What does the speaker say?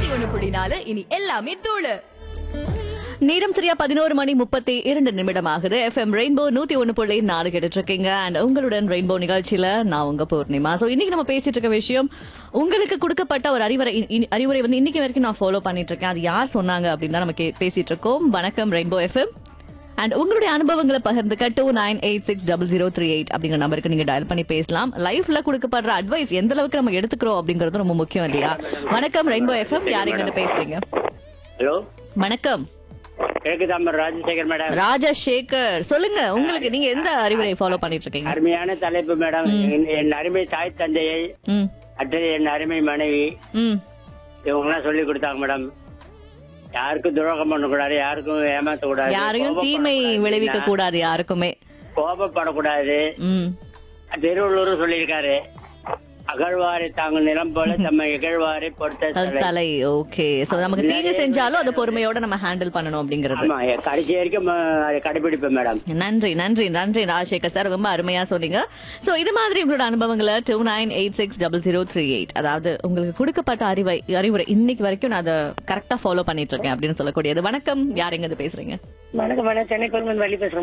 நூத்தி ஒண்ணு புள்ளி நாலு இனி எல்லாமே தூளு நேரம் சரியா பதினோரு மணி முப்பத்தி இரண்டு நிமிடம் ஆகுது எஃப்எம் ரெயின்போ நூத்தி ஒண்ணு புள்ளி நாலு கேட்டுட்டு இருக்கீங்க அண்ட் உங்களுடன் ரெயின்போ நிகழ்ச்சியில நான் உங்க பூர்ணிமா சோ இன்னைக்கு நம்ம பேசிட்டு இருக்க விஷயம் உங்களுக்கு கொடுக்கப்பட்ட ஒரு அறிவுரை இ- இ- அறிவுரை வந்து இன்னைக்கு வரைக்கும் நான் ஃபாலோ பண்ணிட்டு இருக்கேன் அது யார் சொன்னாங்க அப்படின்னு தான் நம்ம கே- பேசிட்டு இருக்கோம் வணக்கம் ரெயின்போ எஃப்எம் அண்ட் உங்களுடைய அனுபவங்களை பகிர்ந்துக்க two nine eight six double zero three eight அப்படிங்கிற நம்பருக்கு நீங்க டயல் பண்ணி பேசலாம் லைஃப்ல கொடுக்கப்படுற அட்வைஸ் எந்த அளவுக்கு நம்ம எடுத்துக்கிறோம் அப்படிங்கறது ரொம்ப முக்கியம் இல்லையா வணக்கம் ரெயின்போ எஃப்எம் யாருங்க இருந்து பேசுறீங்க ஹலோ வணக்கம் கிழக்கு தாம்பரம் ராஜசேகர் மேடம் ராஜசேகர் சொல்லுங்க உங்களுக்கு நீங்க எந்த அறிவுரை ஃபாலோ பண்ணிட்டு இருக்கீங்க அருமையான தலைப்பு மேடம் என்- என் அருமை தாய் தந்தையை ம் அடுத்தது என் அருமை மனைவி ம் இவங்கெல்லாம் சொல்லி கொடுத்தாங்க மேடம் யாருக்கும் துரோகம் பண்ணக்கூடாது யாருக்கும் ஏமாத்த கூடாது யாரையும் தீமை விளைவிக்க கூடாது யாருக்குமே கோபப்படக்கூடாது ம் திருவள்ளூர் சொல்லியிருக்காரு அகழ்வாரை தாங்கும் நிலம் போல தம்மை இகழ்வாரை பொறுத்த தல் தலை. தலை ஓகே சோ நமக்கு தீங்கு செஞ்சாலும் அதை பொறுமையோட நம்ம ஹேண்டில் பண்ணணும் அப்படிங்கிறது ஆமா கடைசி வரைக்கும் அஹ், அதை கடைபிடிப்பேன் மேடம் நன்றி நன்றி நன்றி ராஜசேகர் சார் ரொம்ப அருமையா சொன்னீங்க சோ இது மாதிரி உங்களோட அனுபவங்களை two nine eight six double zero three eight அதாவது உங்களுக்கு கொடுக்கப்பட்ட அறிவை அறிவுரை இன்னைக்கு வரைக்கும் நான் அதை கரெக்டா ஃபாலோ பண்ணிட்டு இருக்கேன் அப்படின்னு சொல்லக்கூடியது வணக்கம் யார் எங்க இருந்து பேசுறீங்க வணக்கம் மேடம் சென்னை கொல்மன் வழி பேசுறேன்